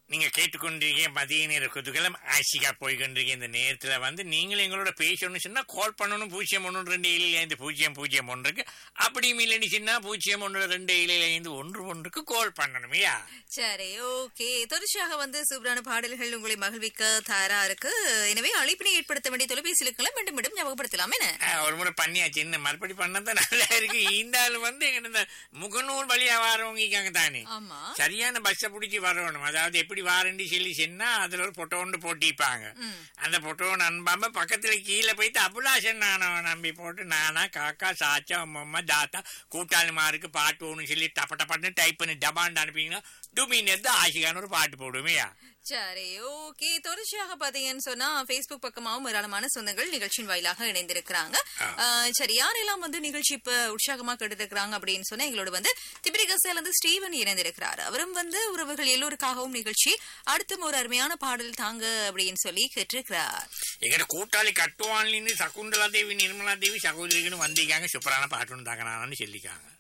நீங்க கேட்டுக்கொண்டிருக்கீங்க மதிய நேர குதூகலம் ஆசிகா போய்கொண்டிருக்க இந்த நேரத்துல வந்து நீங்களும் எங்களோட பேசணும்னு சொன்னா கால் பண்ணணும் பூஜ்ஜியம் ஒன்று ரெண்டு ஏழு ஐந்து பூஜ்ஜியம் பூஜ்ஜியம் ஒன்றுக்கு அப்படியும் இல்லைன்னு சொன்னா பூஜ்ஜியம் ஒன்று ரெண்டு ஏழு ஐந்து ஒன்று ஒன்றுக்கு கால் பண்ணணுமையா சரி ஓகே தொடர்ச்சியாக வந்து சூப்பரான பாடல்கள் உங்களை மகிழ்விக்க தயாரா இருக்கு எனவே அழைப்பினை ஏற்படுத்த வேண்டிய தொலைபேசி இலக்கங்களை மீண்டும் மீண்டும் ஞாபகப்படுத்தலாம் என்ன ஆ, ஒரு முறை பண்ணியாச்சு என்ன மறுபடி பண்ணதான் நல்லா இருக்கு இந்த ஆளு வந்து எங்க இந்த முகநூல் வழியா வாரவங்க இருக்காங்க தானே ஆமா சரியான பஸ்ஸை பிடிச்சி வரணும் அதாவது எப்படி வாரண்டி சொல்லி சொன்னா அதுல ஒரு பொட்டோ ஒன்று போட்டிப்பாங்க ம். அந்த பொட்டோ நம்பாம பக்கத்துல கீழே போயிட்டு அபுலாசன் நானா நம்பி போட்டு நானா காக்கா சாச்சா அம்மா தாத்தா கூட்டாளிமாருக்கு பாட்டு ஒன்று சொல்லி டப்ப டப்பன்னு டைப் பண்ணி டபாண்டு அனுப்பிங்கன்னா டுமின் எடுத்து ஆசிகான ஒரு பாட்டு போடுமையா சரி ஓகே தொடர்ச்சியாக பாத்தீங்கன்னு சொன்னா Facebook பக்கமாவும் ஏராளமான சொந்தங்கள் நிகழ்ச்சியின் வாயிலாக இணைந்திருக்கிறாங்க ஆஹ், சரி யாரெல்லாம் வந்து நிகழ்ச்சி இப்ப உற்சாகமா கெடுத்திருக்கிறாங்க அப்படின்னு சொன்னா எங்களோட வந்து திபிரிகசையில இருந்து ஸ்டீவன் இணைந்திருக்கிறார் அவரும் வந்து உறவுகள் எல்லோருக்காகவும் நிகழ்ச்சி அடுத்தும் ஒரு அருமையான பாடல் தாங்க அப்படின்னு சொல்லி கேட்டிருக்கிறார் எங்கட கூட்டாளி கட்டுவான்லின்னு சகுந்தலா தேவி நிர்மலா தேவி சகோதரிகன்னு வந்திருக்காங்க சூப்பரான பாட்டு தாங்க நானு சொல்லிக்காங்க